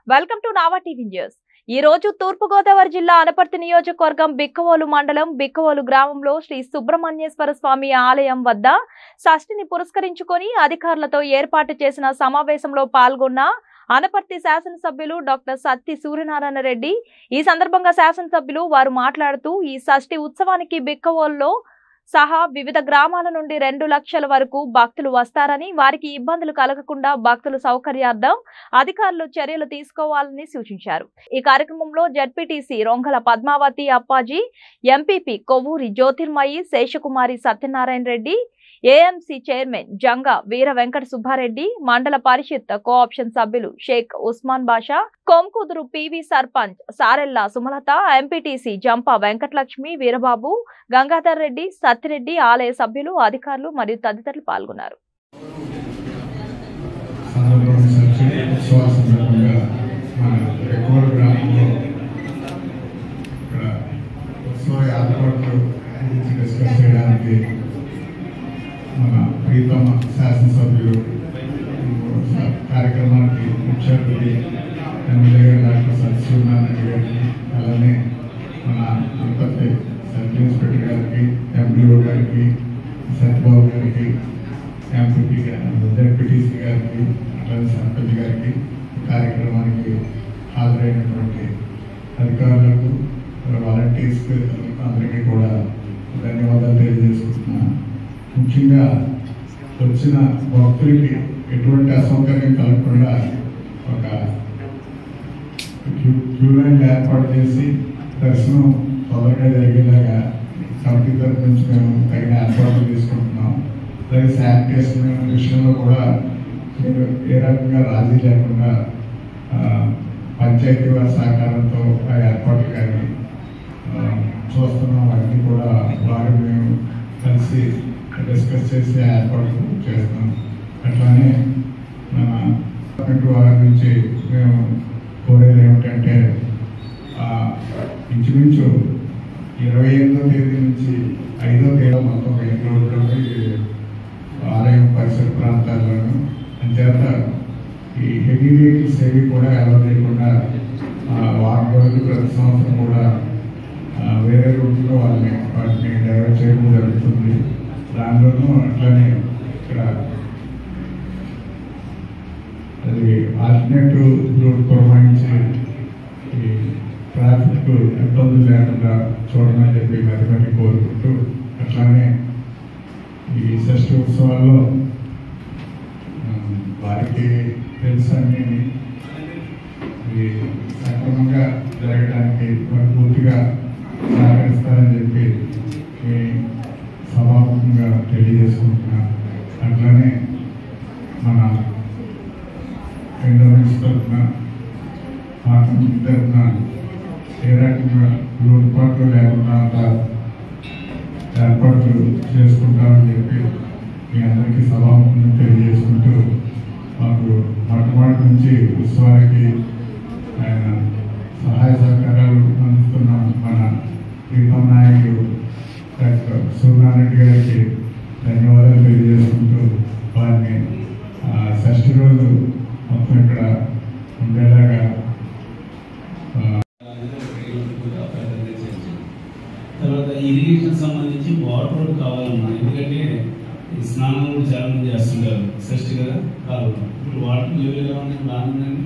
welcome to Nava TV news ఈ రోజు తూర్పుగోదావరి జిల్లా అనపర్తి నియోజకవర్గం బిక్కవోలు మండలం బిక్కవోలు గ్రామంలో శ్రీ సుబ్రహ్మణ్యేశ్వర స్వామి ఆలయం వద్ద షష్ఠిని పురస్కరించుకొని అధికారులతో ఏర్పాటు చేసిన సమావేశంలో పాల్గొన్న అనపర్తి శాసనసభ్యులు డాక్టర్ సత్తి సూర్యనారాయణ రెడ్డి ఈ సందర్భంగా శాసనసభ్యులు వారు మాట్లాడుతూ ఈ షష్ఠి ఉత్సవానికి బిక్కవోలులో సహా వివిధ గ్రామాల నుండి రెండు లక్షల వరకు భక్తులు వస్తారని వారికి ఇబ్బందులు కలగకుండా భక్తుల సౌకర్యార్థం అధికారులు చర్యలు తీసుకోవాలని సూచించారు ఈ కార్యక్రమంలో ZPTC Rongala Padmavathi Appaji MPP Kovvuri Jyothirmayi Seshakumari Satyanarayana Reddy AMC chairman Janga Veera Venkata Subbareddy mandal Parishad cooption సభ్యులు షేక్ ఉస్మాన్ బాషా కొమ్కుదురు పివి సర్పంచ్ సారెల్లా సుమలత ఎంపీటీసీ జంపా వెంకటలక్ష్మి వీరబాబు గంగాధర్ రెడ్డి సత్యరెడ్డి ఆలయ సభ్యులు అధికారులు మరియు తదితరులు పాల్గొన్నారు సందర్భంగా సర్చి ఉత్సవ సందర్భంగా మన రెకోర్డ్ గ్రామంలో ఇక్కడ ఉత్సవ ఏర్పాట్లు గురించి డిస్కస్ చేయడానికి మన ప్రీతమ శాసనసభ్యులు స- కార్యక్రమానికి ముఖ్య అతిథి ఎమ్మెల్యే గారు డాక్టర్ సత్యనారాయణ గారికి అలానే మన తిరుపతి సబ్ ఇన్స్పెక్టర్ గారికి ఎంపీఓ గారికి సత్యబాబు గారికి ఎంపీపీ డిప్యూటీసీ గారికి అట్లానే సర్పంచ్ గారికి ఈ కార్యక్రమానికి హాజరైనటువంటి అధికారులకు వాలంటీర్స్ అందరికీ కూడా ధన్యవాదాలు తెలియజేసుకుంటున్నాను ముఖ్యంగా వచ్చిన భక్తులకి ఎటువంటి అసౌకర్యం కలగకుండా ఒక క్యూ క్యూ లైన్ ఏర్పాటు చేసి దర్శనం తొందరగా జరిగేలాగా కమిటీ తరఫు నుంచి మేము తగిన ఏర్పాట్లు తీసుకుంటున్నాం అలాగే శానిటేషన్ విషయంలో కూడా మీరు ఏ రకంగా రాజీ లేకుండా ఆ, పంచాయతీ వారి సహకారంతో ఆ ఏర్పాట్లు కానీ ఆ, చూస్తున్నాం అవన్నీ కూడా వారు మేము కలిసి డిస్కస్ చేసి ఆ ఏర్పాట్లు చేస్తాం అట్లానే మన గవర్నమెంట్ వారి నుంచి మేము కోరేది ఏమిటంటే ఆ, ఇంచుమించు ఇరవై ఎనిమిదో తేదీ నుంచి ఐదో తేదీ మొత్తం మెయిన్ రోడ్లోకి ఆలయం పరిసర ప్రాంతాల్లోనూ అంచేత ఈ హెవీ వెహికల్స్ ఏవి కూడా అలౌ చేయకుండా ఆ, వారం రోజులు ప్రతి సంవత్సరం కూడా ఆ, వేరే రూట్లో వాళ్ళని వాటిని డైవర్ట్ చేయడం జరుగుతుంది దానిలోనూ అట్లానే ఇక్కడ అది ఆల్టర్నేటివ్ రూట్ పురమాయించి ఈ ట్రాఫిక్ ఇబ్బందులు లేకుండా చూడమని చెప్పి మరి మరి కోరుకుంటూ అట్లానే ఈ షష్ఠి ఉత్సవాల్లో ఉమ్, వారికి తెలుసని ఈ సక్రమంగా జరగడానికి వారు పూర్తిగా సహకరిస్తారని చెప్పి ఈ సభాముఖంగా తెలియజేసుకుంటున్నాను అట్లానే మన ఎండోమెంట్స్ తరఫున మా కమిటీ తరఫున ఏ రకంగా లోటుపాట్లు లేకుండా అంతా ఏర్పాట్లు చేసుకుంటామని చెప్పి మీ అందరికీ సభాముఖంగా తెలియజేసుకుంటూ మాకు మొట్టమొదటి నుంచి ఉత్సవానికి ఆయన సహాయ సహకారాలు అందిస్తున్న మన ప్రీతం నాయకుడు డాక్టర్ సూర్యనారాయణ గారికి ధన్యవాదాలు తెలియజేసుకుంటూ వారిని ఆ, షష్ఠి రోజు మొత్తం ఇక్కడ ఉండేలాగా ఆ, తర్వాత ఇరిగేషన్ సంబంధించి వాటర్ కూడా కావాలన్నా ఎందుకంటే ఈ స్నానం కూడా చాలా మంది చేస్తుంటారు షష్టి కదా కావాలి ఇప్పుడు వాటర్ లెవెల్ ఎలా ఉంది బాగానే ఉందండి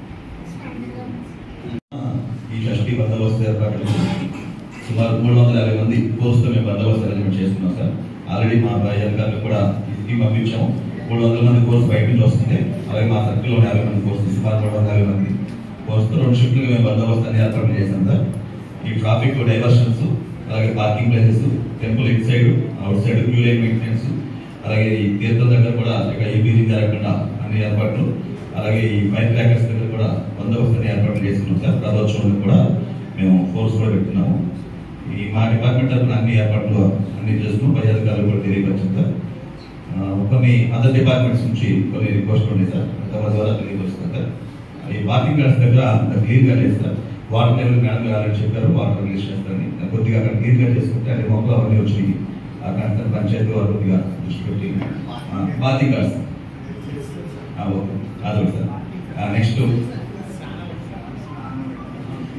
ఈ షష్ఠి బందోబస్తు ఏర్పాట్లు సుమారు మూడు వందల యాభై మంది పోస్టుతో మేము బందోబస్తు అరేంజ్మెంట్ చేస్తున్నాం సార్ ఆల్రెడీ మా పై అధికారులకు కూడా ఇది పంపించాము మూడు వందల మంది కోర్సు బయట నుంచి వస్తుంది అలాగే మా సర్కిల్లో యాభై మంది కోర్సు సుమారు మూడు వందల యాభై మంది కోర్సుతో రెండు షిఫ్ట్లుగా మేము బందోబస్తు అన్ని ఏర్పాట్లు చేశాం సార్ ఈ ట్రాఫిక్ డైవర్షన్స్ అలాగే parking places temple inside outside queue line maintenance అలాగే ఈ తీర్థం దగ్గర కూడా ఇక ఈ బీజింగ్ జరగకుండా అన్ని ఏర్పాట్లు అలాగే ఈ ఫైర్ క్రాకర్స్ దగ్గర కూడా బందోబస్తు అన్ని ఏర్పాట్లు చేస్తున్నాం సార్ రథోత్సవం కూడా మేము ఫోర్స్ కూడా పెడుతున్నాము ఈ మా డిపార్ట్మెంట్ తరఫున అన్ని ఏర్పాట్లు అన్ని చేస్తున్నాం పై అధికారులు కూడా తెలియపరిచాం సార్ ఆ, కొన్ని అదర్ డిపార్ట్మెంట్స్ నుంచి కొన్ని రిక్వెస్ట్ ఉన్నాయి సార్ తమ ద్వారా తెలియపరుస్తాం సార్ ఈ పార్కింగ్ లాట్స్ దగ్గర అంత క్లీన్గా లేదు సార్ వాటర్ లెవెల్ మేడం గారు ఆల్రెడీ చెప్పారు వాటర్ రిలీజ్ చేస్తారని కొద్దిగా అక్కడ క్లీన్గా చేసుకుంటే అన్ని మొక్కలు అవన్నీ వచ్చినాయి అక్కడ పంచాయతీ వారు కొద్దిగా దృష్టి పెట్టి పార్కింగ్ లాట్స్ ఓకే అదొకటి సార్ నెక్స్ట్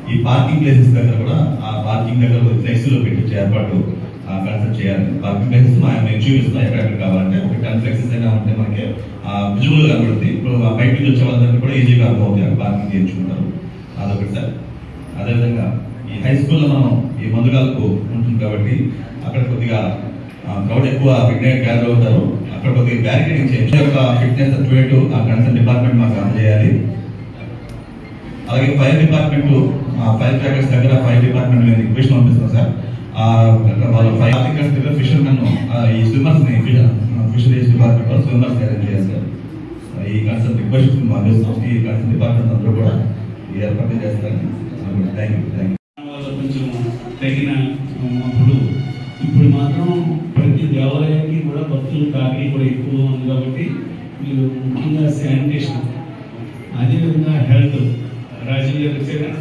ఈ పార్కింగ్ ప్లేసెస్ దగ్గర కూడా ఆ పార్కింగ్ దగ్గర ఫ్లెక్సీలో పెట్టించే ఏర్పాటు కన్సల్ట్ చేయాలి పార్కింగ్ ప్లేసెస్ మేము చూపిస్తున్నాం ఎక్కడెక్కడ కావాలంటే ఒక టెన్ ఫ్లెక్సెస్ అయినా ఉంటే మనకి విజువల్ గా కనబడుతుంది ఇప్పుడు ఆ బయట నుంచి వచ్చే వాళ్ళందరికీ కూడా ఈజీగా అర్థమవుతుంది అక్కడ పార్కింగ్ చేయించుకుంటారు అదొకటి సార్ అదేవిధంగా ఈ హై స్కూల్లో మనం ఈ మందుగాలకు ఉంటుంది కాబట్టి అక్కడ కొద్దిగా క్రౌడ్ ఎక్కువ ఫిట్నెస్ గ్యాదర్ అవుతారు అక్కడ కొద్దిగా బ్యారికేడింగ్ చేయండి యొక్క ఫిట్నెస్ సర్టిఫికేట్ ఆ కన్సర్న్ డిపార్ట్మెంట్ మాకు అందజేయాలి అలాగే ఫైర్ డిపార్ట్మెంట్ ఫైర్ క్రాకర్స్ దగ్గర ఫైర్ డిపార్ట్మెంట్ మీద రిక్వెస్ట్ పంపిస్తున్నాం సార్ ఆ, వాళ్ళ ఫైర్ ఆఫీసర్స్ దగ్గర ఫిషర్ మెన్ ఈ స్విమ్మర్స్ ని ఫిషరీస్ డిపార్ట్మెంట్ వాళ్ళు స్విమ్మర్స్ అరేంజ్ చేయాలి సార్ ఈ కన్సర్న్ రిక్వెస్ట్ పంపిస్తున్నాం ఈ కన్సర్న్ డిపార్ట్మెంట్ అందరూ కూడా ఈ ఏర్పాటు చేస్తారని థ్యాంక్ యూ థ్యాంక్ యూ వల్ల కొంచెం తగిన అప్పుడు ఇప్పుడు మాత్రం ప్రతి దేవాలయానికి కూడా భక్తులు తాకిడి కూడా ఎక్కువ ఉంది కాబట్టి మీరు ముఖ్యంగా శానిటేషన్ అదేవిధంగా హెల్త్ రాజీవ్ గారు వచ్చారా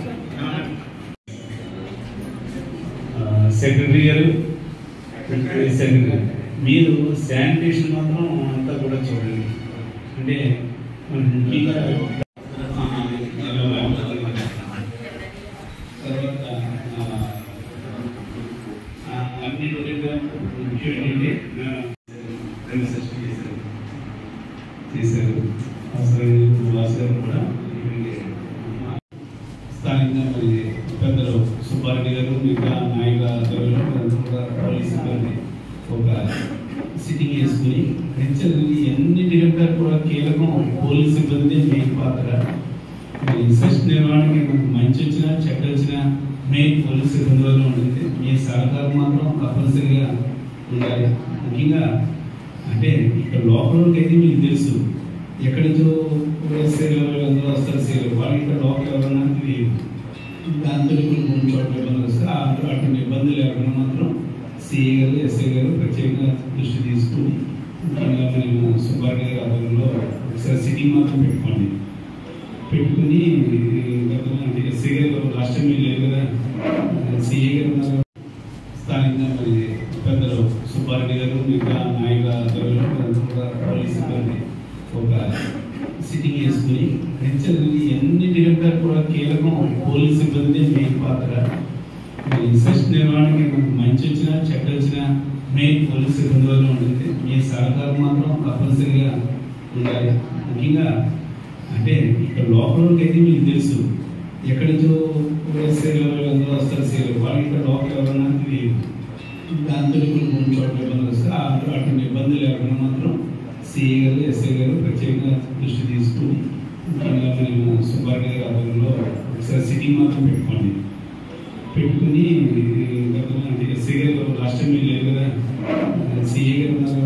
సెక్రటరీ గారు సెక్రటరీ మీరు శానిటేషన్ మాత్రం అంతా కూడా చూడండి అంటే మనకి ముఖ్యంగా ఆ, ఇలా తర్వాత ఆ, ఆ, అన్ని విధంగా ముఖ్యం ఏంటంటే ఆ, రెండు సెషన్ చేశారు చేశారు అవసరం వాసారు కూడా ఇక్కడికి స్థానికంగా మరి పెద్దలు సుబ్బారెడ్డి గారు మిగతా నాయకుల ఆధ్వర్యంలో వీరందరూ కూడా పోలీస్ సిబ్బంది ఒక సిట్టింగ్ వేసుకుని హెచ్చరికలు ఎన్నిటికంటే కూడా కీలకం పోలీస్ సిబ్బంది మెయిన్ పాత్ర ఈ రీసెర్చ్ నిర్వహణకి మనకు మంచి వచ్చినా చెడ్డ వచ్చినా మెయిన్ పోలీస్ సిబ్బంది వల్ల ఉంటుంది మీ సహకారం మాత్రం తప్పనిసరిగా ఉండాలి ముఖ్యంగా అంటే ఇక్కడ లోపల అయితే మీకు తెలుసు ఎక్కడి నుంచో ఎస్ఐలు అందరూ వస్తారు సీలు వాళ్ళు ఇక్కడ లోపల ఎవరన్నా తెలియదు దాంతో ఇప్పుడు కొన్ని చోట్ల ఇబ్బందులు వస్తే ఆ అటువంటి ఇబ్బందులు లేకుండా మాత్రం సిఏ గారు ఎస్ఐ గారు ప్రత్యేకంగా దృష్టి తీసుకుని ముఖ్యంగా మేము సుబ్బారెడ్డి గారి ఆధ్వర్యంలో ఒకసారి సిట్టింగ్ మాత్రం పెట్టుకోండి పెట్టుకుని గతంలో అంటే ఎస్ఐ గారు లాస్ట్ టైం మీరు లేరు కదా సిఏ గారు ఉన్నారు స్థానికంగా మరి పెద్దలు సుబ్బారెడ్డి గారు మిగతా నాయకుల ఆధ్వర్యంలో వీరందరూ కూడా పోలీస్ సిబ్బంది ఒక సిట్టింగ్ వేసుకుని హెచ్చరికలు ఎన్నిటికంటే కూడా కీలకం పోలీస్ సిబ్బంది మెయిన్ పాత్ర ఈ రీసెర్చ్ నిర్వహణకి మనకు మంచి వచ్చినా చెడ్డ వచ్చినా మెయిన్ పోలీస్ సిబ్బంది వల్ల ఉంటుంది మీ సహకారం మాత్రం తప్పనిసరిగా ఉండాలి ముఖ్యంగా అంటే ఇక్కడ లోపల అయితే మీకు తెలుసు ఎక్కడి నుంచో ఎస్ఐలు అందరూ వస్తారు సీలు వాళ్ళు ఇక్కడ లోపల ఎవరన్నా తెలియదు దాంతో ఇప్పుడు కొన్ని చోట్ల ఇబ్బందులు వస్తే ఆ అటువంటి ఇబ్బందులు లేకుండా మాత్రం సిఏ గారు ఎస్ఐ గారు ప్రత్యేకంగా దృష్టి తీసుకుని ముఖ్యంగా మేము సుబ్బారెడ్డి గారి ఆధ్వర్యంలో ఒకసారి సిట్టింగ్ మాత్రం పెట్టుకోండి పెట్టుకుని గతంలో అంటే ఎస్ఐ గారు లాస్ట్ టైం మీరు లేరు కదా సిఏ గారు ఉన్నారు